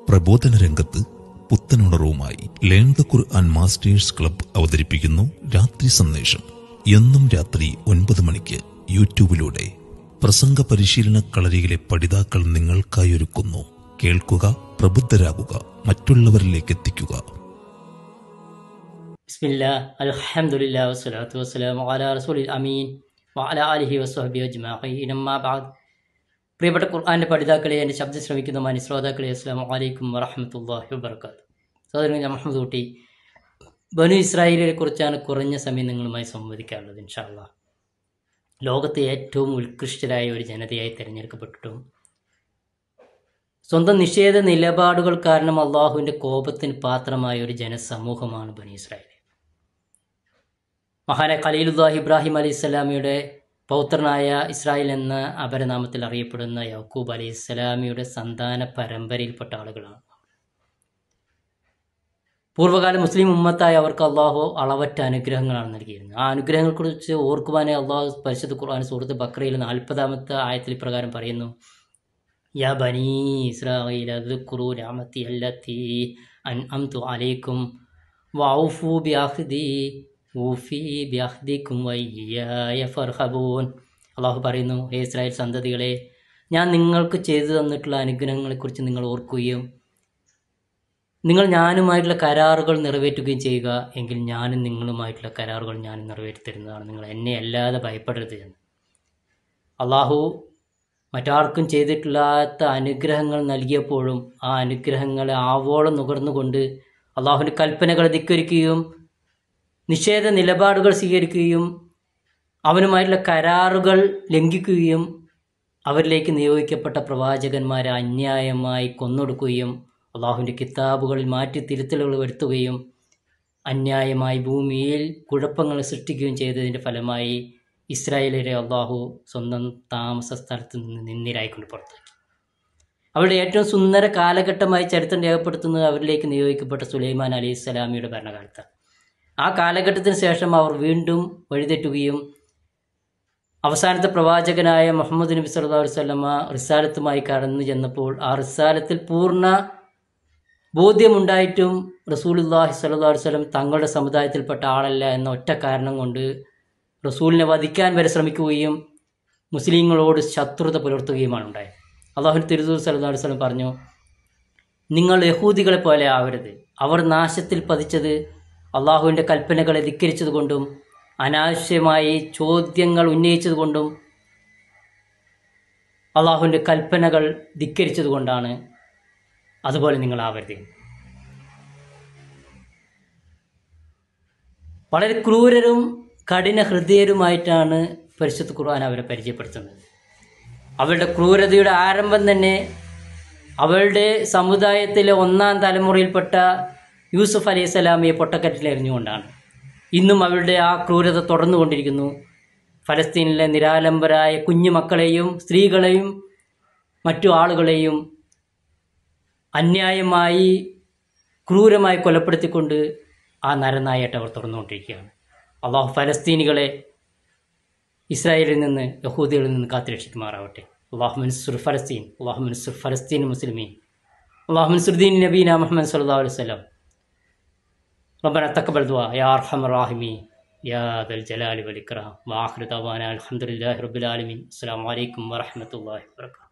പ്രബോധന രംഗത്ത് പുത്തനുണർവുമായി learn the Quran masters club അവതരിപ്പിക്കുന്നു രാത്രി സന്ദേശം എന്നും രാത്രി ഒൻപത് മണിക്ക് യൂട്യൂബിലൂടെ പ്രസംഗ പരിശീലന കളരിയിലെ പഠിതാക്കൾ നിങ്ങൾക്കായി ഒരുക്കുന്നു കേൾക്കുക പ്രബുദ്ധരാകുക മറ്റുള്ളവരിലേക്ക് എത്തിക്കുക ബിസ്മില്ലാ അൽഹംദുലില്ലാ വസ്സലാത്തു വസ്സലാമു അലാ റസൂലിൽ അമീൻ വഅല ആലിഹി വസ്വഹബി അജ്മഈൻ അമ്മാ ബഅദ് പ്രിയപ്പെട്ട ഖുർആന്റെ പഠിതാക്കളെ എൻ്റെ ശബ്ദം ശ്രമിക്കുന്ന മാന്യ ശ്രോതാക്കളെ അസ്സലാമു അലൈക്കും വറഹ്മത്തുള്ളാഹി വബർക്കാത്തു സഹോദരൻ ഞാൻ മുഹമ്മദ് കുട്ടി ബനു ഇസ്രായേലിനെ കുറിച്ചാണ് കുറഞ്ഞ സമയം നിങ്ങളുമായി സംവദിക്കാനുള്ളത് ഇൻഷാല്ലാ ലോകത്തെ ഏറ്റവും ഉത്കൃഷ്ടരായ ഒരു ജനതയായി തിരഞ്ഞെടുക്കപ്പെട്ടിട്ടും സ്വന്തം നിഷേധ നിലപാടുകൾ കാരണം അള്ളാഹുവിൻ്റെ കോപത്തിന് പാത്രമായ ഒരു ജനസമൂഹമാണ് ബനി ഇസ്രായേൽ മഹാനായ ഖലീലുല്ലാഹ് ഇബ്രാഹിം അലൈഹി സ്വലാമിയുടെ പൗത്രനായ ഇസ്രായേൽ എന്ന അപരനാമത്തിൽ അറിയപ്പെടുന്ന യഹൂബ് അലൈഹി സ്വലാമിയുടെ സന്താന പരമ്പരയിൽപ്പെട്ട ആളുകളാണ് പൂർവ്വകാല മുസ്ലിം ഉമ്മത്തായ അവർക്ക് അള്ളാഹു അളവറ്റ അനുഗ്രഹങ്ങളാണ് നൽകിയിരുന്നത് ആ അനുഗ്രഹങ്ങളെക്കുറിച്ച് ഓർക്കുവാനേ അള്ളാഹു പരിശുദ്ധ ഖുർആൻ സുഹൃത്ത് ബക്രയിൽ നാൽപ്പതാമത്തെ ആയത്തിൽ പ്രകാരം പറയുന്നു യാ ബനി ഇസ്രായേൽ അദ്കുറു രാമത്തി അല്ലത്തി അൻ അംതു അലൈക്കും വൗഫു ബിഅഹ്ദി ഊഫി ബിഅഹ്ദിക്കും വയ്യായ ഫർഹബൂൻ അള്ളാഹു പറയുന്നു ഹേ ഇസ്രായേൽ സന്തതികളെ ഞാൻ നിങ്ങൾക്ക് ചെയ്തു തന്നിട്ടുള്ള അനുഗ്രഹങ്ങളെക്കുറിച്ച് നിങ്ങൾ ഓർക്കുകയും നിങ്ങൾ ഞാനുമായിട്ടുള്ള കരാറുകൾ നിറവേറ്റുകയും ചെയ്യുക എങ്കിൽ ഞാനും നിങ്ങളുമായിട്ടുള്ള കരാറുകൾ ഞാൻ നിറവേറ്റി തരുന്നതാണ് നിങ്ങൾ എന്നെ അല്ലാതെ ഭയപ്പെടരുത് എന്ന് അള്ളാഹു മറ്റാർക്കും ചെയ്തിട്ടില്ലാത്ത അനുഗ്രഹങ്ങൾ നൽകിയപ്പോഴും ആ അനുഗ്രഹങ്ങളെ ആവോളം നുകർന്നുകൊണ്ട് അള്ളാഹുവിൻ്റെ കൽപ്പനകൾ ധിക്കരിക്കുകയും നിഷേധ നിലപാടുകൾ സ്വീകരിക്കുകയും അവനുമായിട്ടുള്ള കരാറുകൾ ലംഘിക്കുകയും അവരിലേക്ക് നിയോഗിക്കപ്പെട്ട പ്രവാചകന്മാരെ അന്യായമായി കൊന്നൊടുക്കുകയും അള്ളാഹുവിൻ്റെ കിതാബുകളിൽ മാറ്റി തിരുത്തലുകൾ വരുത്തുകയും അന്യായമായി ഭൂമിയിൽ കുഴപ്പങ്ങൾ സൃഷ്ടിക്കുകയും ചെയ്തതിൻ്റെ ഫലമായി ഇസ്രായേലിലെ അള്ളാഹു സ്വന്തം താമസ സ്ഥലത്ത് നിന്ന് നിന്നിരായിക്കൊണ്ട് പുറത്താക്കി അവരുടെ ഏറ്റവും സുന്ദര കാലഘട്ടമായി ചരിത്രം രേഖപ്പെടുത്തുന്നത് അവരിലേക്ക് നിയോഗിക്കപ്പെട്ട സുലൈമാൻ അലി ഇസ്ലാമിയുടെ ഭരണകാലത്താണ് ആ കാലഘട്ടത്തിന് ശേഷം അവർ വീണ്ടും വഴിതെറ്റുകയും അവസാനത്തെ പ്രവാചകനായ മുഹമ്മദ് നബി സല്ലാ വല്ലമ്മ റിസാലത്തുമായി കടന്നു ചെന്നപ്പോൾ ആ റിസാലത്തിൽ പൂർണ്ണ ബോധ്യമുണ്ടായിട്ടും റസൂലുല്ലാഹി സ്വല്ലല്ലാഹു അലൈഹി വസല്ലം തങ്ങളുടെ സമുദായത്തിൽപ്പെട്ട ആളല്ല എന്ന ഒറ്റ കാരണം കൊണ്ട് റസൂലിനെ വധിക്കാൻ വരെ ശ്രമിക്കുകയും മുസ്ലിങ്ങളോട് ശത്രുത പുലർത്തുകയുമാണ് ഉണ്ടായത് അള്ളാഹുൻ തിരുദൂർ സല്ലല്ലാഹു അലൈഹി വസല്ലം പറഞ്ഞു നിങ്ങൾ യഹൂദികളെ പോലെ ആവരുത് അവർ നാശത്തിൽ പതിച്ചത് അള്ളാഹുവിൻ്റെ കൽപ്പനകളെ ധിക്കരിച്ചതുകൊണ്ടും അനാവശ്യമായി ചോദ്യങ്ങൾ ഉന്നയിച്ചതുകൊണ്ടും അള്ളാഹുവിൻ്റെ കൽപ്പനകൾ ധിക്കരിച്ചതുകൊണ്ടാണ് അതുപോലെ നിങ്ങൾ ആവരുത് വളരെ ക്രൂരരും കഠിന ഹൃദയരുമായിട്ടാണ് പരിശുദ്ധ ഖുർആൻ അവരെ പരിചയപ്പെടുത്തുന്നത് അവരുടെ ക്രൂരതയുടെ ആരംഭം തന്നെ അവളുടെ സമുദായത്തിലെ ഒന്നാം തലമുറയിൽപ്പെട്ട യൂസുഫ് അലൈഹി സ്വലാമിയെ പൊട്ടക്കറ്റിൽ എറിഞ്ഞുകൊണ്ടാണ് ഇന്നും അവരുടെ ആ ക്രൂരത തുടർന്നുകൊണ്ടിരിക്കുന്നു ഫലസ്തീനിലെ നിരാലംബരായ കുഞ്ഞു മക്കളെയും സ്ത്രീകളെയും മറ്റു ആളുകളെയും അന്യായമായി ക്രൂരമായി കൊലപ്പെടുത്തിക്കൊണ്ട് ആ നരനായിട്ട് അവർ തുറന്നുകൊണ്ടിരിക്കുകയാണ് അള്ളാഹു ഫലസ്തീനികളെ ഇസ്രായേലിൽ നിന്ന് യഹൂദികളിൽ നിന്ന് കാത്തുരക്ഷിക്കുമാറാവട്ടെ അള്ളാഹു മൻസുർ ഫലസ്തീൻ അള്ളാഹു മൻസുർ ഫലസ്തീൻ മുസ്ലിമീൻ അള്ളാഹു മൻസുദ്ദീൻ നബീന മുഹമ്മദ് സല്ലാ അലൈഹി സ്വലം ربنا تقبل دعاء يا ارحم الراحمين يا ذا الجلال والاكرام واخر دعوانا الحمد لله رب العالمين السلام عليكم ورحمه الله وبركاته